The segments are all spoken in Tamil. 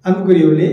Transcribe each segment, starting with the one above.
அன்புக்குரியவர்களே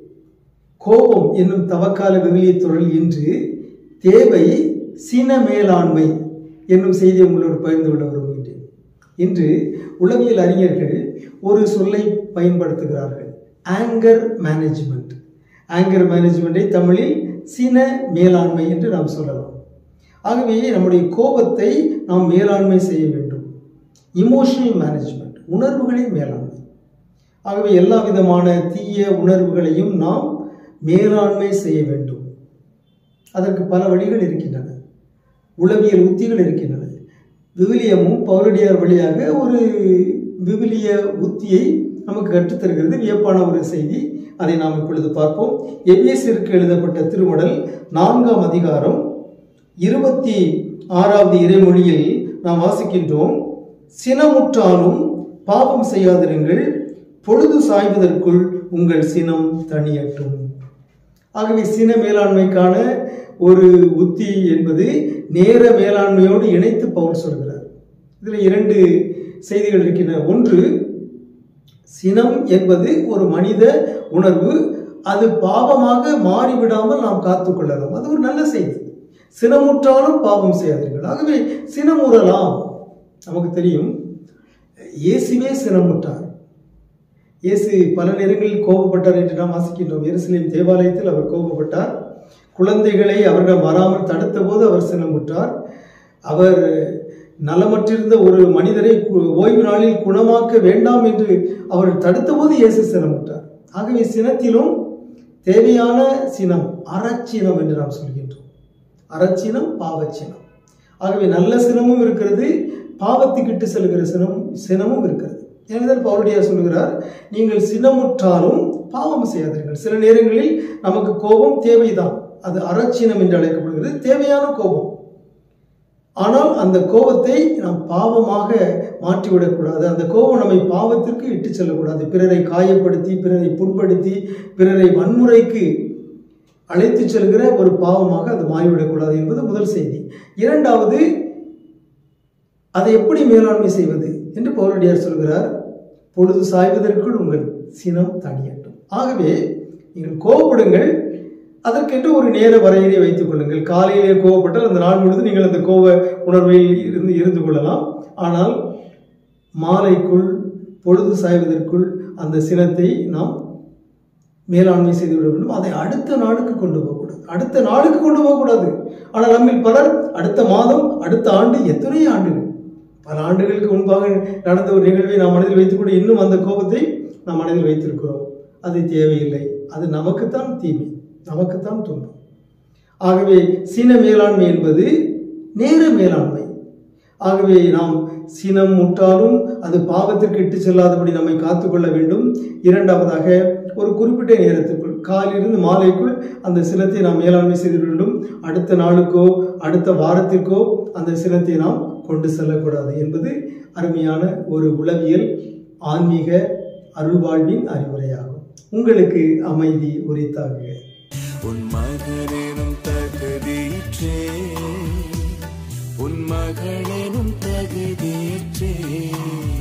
கோபம் என்னும் தவக்கால விவிலிய தொழில் இன்று தேவை சின மேலாண்மை என்னும் செய்தியை உங்களோடு பகிர்ந்து கொள்ள விரும்புகின்றேன் இன்று உளவியல் அறிஞர்கள் ஒரு சொல்லை பயன்படுத்துகிறார்கள் ஆங்கர் மேனேஜ்மெண்ட் ஆங்கர் மேனேஜ்மெண்ட்டை தமிழில் சின மேலாண்மை என்று நாம் சொல்லலாம் ஆகவே நம்முடைய கோபத்தை நாம் மேலாண்மை செய்ய வேண்டும் இமோஷனல் மேனேஜ்மெண்ட் உணர்வுகளின் மேலாண்மை ஆகவே எல்லா விதமான தீய உணர்வுகளையும் நாம் மேலாண்மை செய்ய வேண்டும் அதற்கு பல வழிகள் இருக்கின்றன உளவியல் உத்திகள் இருக்கின்றன விவிலியமும் பவுலடியார் வழியாக ஒரு விவிலிய உத்தியை நமக்கு கற்றுத்தருகிறது வியப்பான ஒரு செய்தி அதை நாம் இப்பொழுது பார்ப்போம் எவ்வியசிற்கு எழுதப்பட்ட திருமடல் நான்காம் அதிகாரம் இருபத்தி ஆறாவது இறைமொழியில் நாம் வாசிக்கின்றோம் சினமுற்றாலும் பாவம் செய்யாதிருங்கள் பொழுது சாய்வதற்குள் உங்கள் சினம் தணியட்டும் ஆகவே சின மேலாண்மைக்கான ஒரு உத்தி என்பது நேர மேலாண்மையோடு இணைத்து பவுல் சொல்கிறார் இதில் இரண்டு செய்திகள் இருக்கின்றன ஒன்று சினம் என்பது ஒரு மனித உணர்வு அது பாவமாக மாறிவிடாமல் நாம் காத்துக்கொள்ளலாம் அது ஒரு நல்ல செய்தி சினமுற்றாலும் பாவம் செய்யாதீர்கள் ஆகவே சினமுறலாம் நமக்கு தெரியும் இயேசுவே சினமுற்றார் இயேசு பல நேரங்களில் கோபப்பட்டார் என்று நாம் வாசிக்கின்றோம் எருசலேம் தேவாலயத்தில் அவர் கோபப்பட்டார் குழந்தைகளை அவர்கள் வராமல் தடுத்த போது அவர் சினமுற்றார் அவர் நலமற்றிருந்த ஒரு மனிதரை கு- ஓய்வு நாளில் குணமாக்க வேண்டாம் என்று அவர் தடுத்த போது இயேசு சினமுற்றார் ஆகவே சினத்திலும் தேவையான சினம் அறச்சினம் என்று நாம் சொல்கின்றோம் அறச்சினம் பாவச்சினம் ஆகவே நல்ல சினமும் இருக்கிறது பாவத்துக்கிட்டு செல்கிற சினம் சினமும் இருக்கிறது எனவே பவுலுடைய சொல்கிறார் நீங்கள் சினமுற்றாலும் பாவம் செய்யாதீர்கள் சில நேரங்களில் நமக்கு கோபம் தேவைதான் அது அறச்சினம் என்று அழைக்கப்படுகிறது தேவையான கோபம் ஆனால் அந்த கோபத்தை நாம் பாவமாக மாற்றிவிடக்கூடாது அந்த கோபம் நம்மை பாவத்திற்கு இட்டு செல்லக்கூடாது பிறரை காயப்படுத்தி பிறரை புண்படுத்தி பிறரை வன்முறைக்கு அழைத்து செல்கிற ஒரு பாவமாக அது மாறிவிடக்கூடாது என்பது முதல் செய்தி இரண்டாவது அதை எப்படி மேலாண்மை செய்வது என்று பவுலடியார் சொல்கிறார் பொழுது சாய்வதற்குள் உங்கள் சினம் தணியட்டும் ஆகவே நீங்கள் கோபப்படுங்கள் அதற்கென்று ஒரு நேர வரையறை வைத்துக் கொள்ளுங்கள் காலையிலே கோவப்பட்டால் அந்த நாள் முழுவதும் நீங்கள் அந்த கோப உணர்வில் இருந்து இருந்து கொள்ளலாம் ஆனால் மாலைக்குள் பொழுது சாய்வதற்குள் அந்த சினத்தை நாம் மேலாண்மை செய்து விட வேண்டும் அதை அடுத்த நாளுக்கு கொண்டு போகக்கூடாது அடுத்த நாளுக்கு கொண்டு போகக்கூடாது ஆனால் நம்மில் பலர் அடுத்த மாதம் அடுத்த ஆண்டு எத்தனை ஆண்டுகள் பல ஆண்டுகளுக்கு முன்பாக நடந்த ஒரு நிகழ்வை நாம் மனதில் வைத்துக்கொண்டு இன்னும் அந்த கோபத்தை நாம் மனதில் வைத்திருக்கிறோம் அது தேவையில்லை அது நமக்குத்தான் தீமை நமக்குத்தான் துன்பம் ஆகவே சீன மேலாண்மை என்பது நேர மேலாண்மை ஆகவே நாம் சினம் முட்டாலும் அது பாவத்திற்கு இட்டு செல்லாதபடி நம்மை காத்துக்கொள்ள வேண்டும் இரண்டாவதாக ஒரு குறிப்பிட்ட நேரத்திற்குள் காலிலிருந்து மாலைக்குள் அந்த சினத்தை நாம் மேலாண்மை செய்து வேண்டும் அடுத்த நாளுக்கோ அடுத்த வாரத்திற்கோ அந்த சினத்தை நாம் கொண்டு செல்லக்கூடாது என்பது அருமையான ஒரு உளவியல் ஆன்மீக அருள்வாழ்வின் அறிவுரையாகும் உங்களுக்கு அமைதி உரித்தாகுக உன் மகனெனும் தகுதியிற்றே உன் மகளெனும் தகுதியிற்றே